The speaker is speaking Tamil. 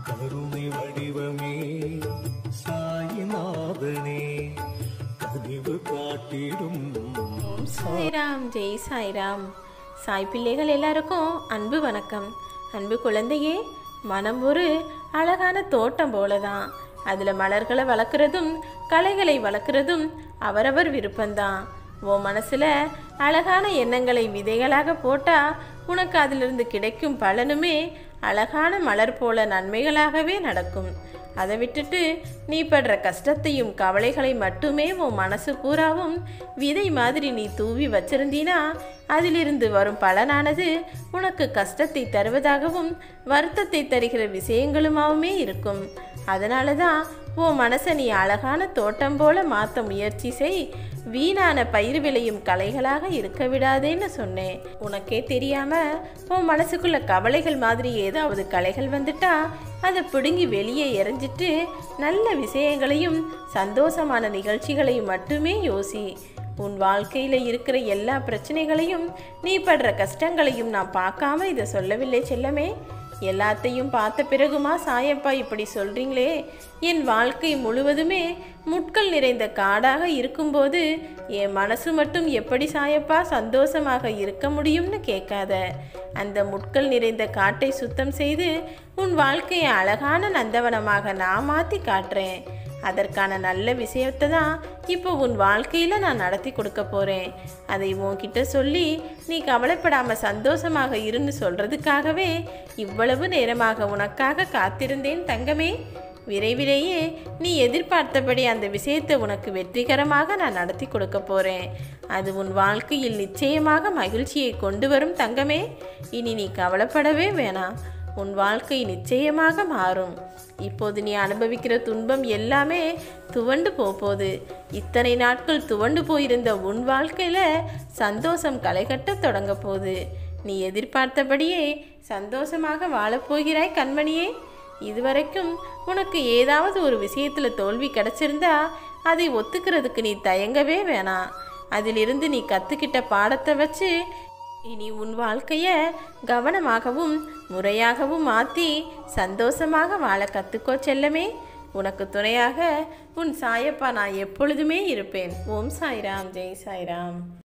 கருணை வடிவமே சாயிநாதனே கனிவு காட்டிடும் சாய்ராம் ஜெய் சாய்ராம் சாய் பிள்ளைகள் எல்லாருக்கும் அன்பு வணக்கம் அன்பு குழந்தையே மனம் ஒரு அழகான தோட்டம் போலதான் அதில் மலர்களை வளர்க்குறதும் கலைகளை வளர்க்குறதும் அவரவர் விருப்பம்தான் உன் மனசில் அழகான எண்ணங்களை விதைகளாக போட்டால் உனக்கு அதிலிருந்து கிடைக்கும் பலனுமே அழகான மலர் போல நன்மைகளாகவே நடக்கும் அதை விட்டுட்டு நீ படுற கஷ்டத்தையும் கவலைகளை மட்டுமே உன் மனசு பூராவும் விதை மாதிரி நீ தூவி வச்சிருந்தீனா அதிலிருந்து வரும் பலனானது உனக்கு கஷ்டத்தை தருவதாகவும் வருத்தத்தை தருகிற விஷயங்களுமாவுமே இருக்கும் அதனால தான் உன் மனசை நீ அழகான தோட்டம் போல மாற்ற முயற்சி செய் வீணான பயிர் விளையும் கலைகளாக இருக்க விடாதேன்னு சொன்னேன் உனக்கே தெரியாம உன் மனசுக்குள்ள கவலைகள் மாதிரி ஏதாவது கலைகள் வந்துட்டா அதை பிடுங்கி வெளியே எறிஞ்சிட்டு நல்ல விஷயங்களையும் சந்தோஷமான நிகழ்ச்சிகளையும் மட்டுமே யோசி உன் வாழ்க்கையில் இருக்கிற எல்லா பிரச்சனைகளையும் நீ படுற கஷ்டங்களையும் நான் பார்க்காம இதை சொல்லவில்லை செல்லமே எல்லாத்தையும் பார்த்த பிறகுமா சாயப்பா இப்படி சொல்றீங்களே என் வாழ்க்கை முழுவதுமே முட்கள் நிறைந்த காடாக இருக்கும்போது என் மனசு மட்டும் எப்படி சாயப்பா சந்தோஷமாக இருக்க முடியும்னு கேட்காத அந்த முட்கள் நிறைந்த காட்டை சுத்தம் செய்து உன் வாழ்க்கையை அழகான நந்தவனமாக நான் மாற்றி காட்டுறேன் அதற்கான நல்ல விஷயத்தை தான் இப்போ உன் வாழ்க்கையில் நான் நடத்தி கொடுக்க போகிறேன் அதை உன்கிட்ட சொல்லி நீ கவலைப்படாமல் சந்தோஷமாக இருன்னு சொல்கிறதுக்காகவே இவ்வளவு நேரமாக உனக்காக காத்திருந்தேன் தங்கமே விரைவிலேயே நீ எதிர்பார்த்தபடி அந்த விஷயத்தை உனக்கு வெற்றிகரமாக நான் நடத்தி கொடுக்க போகிறேன் அது உன் வாழ்க்கையில் நிச்சயமாக மகிழ்ச்சியை கொண்டு வரும் தங்கமே இனி நீ கவலைப்படவே வேணாம் உன் வாழ்க்கை நிச்சயமாக மாறும் இப்போது நீ அனுபவிக்கிற துன்பம் எல்லாமே துவண்டு போகுது இத்தனை நாட்கள் துவண்டு போயிருந்த உன் வாழ்க்கையில் சந்தோஷம் களைகட்ட தொடங்க போகுது நீ எதிர்பார்த்தபடியே சந்தோஷமாக வாழப்போகிறாய் கண்மணியே இதுவரைக்கும் உனக்கு ஏதாவது ஒரு விஷயத்தில் தோல்வி கிடைச்சிருந்தா அதை ஒத்துக்கிறதுக்கு நீ தயங்கவே வேணாம் அதிலிருந்து நீ கற்றுக்கிட்ட பாடத்தை வச்சு இனி உன் வாழ்க்கைய கவனமாகவும் முறையாகவும் மாற்றி சந்தோஷமாக வாழ கற்றுக்கோ செல்லமே உனக்கு துணையாக உன் சாயப்பா நான் எப்பொழுதுமே இருப்பேன் ஓம் சாய்ராம் ஜெய் சாய்ராம்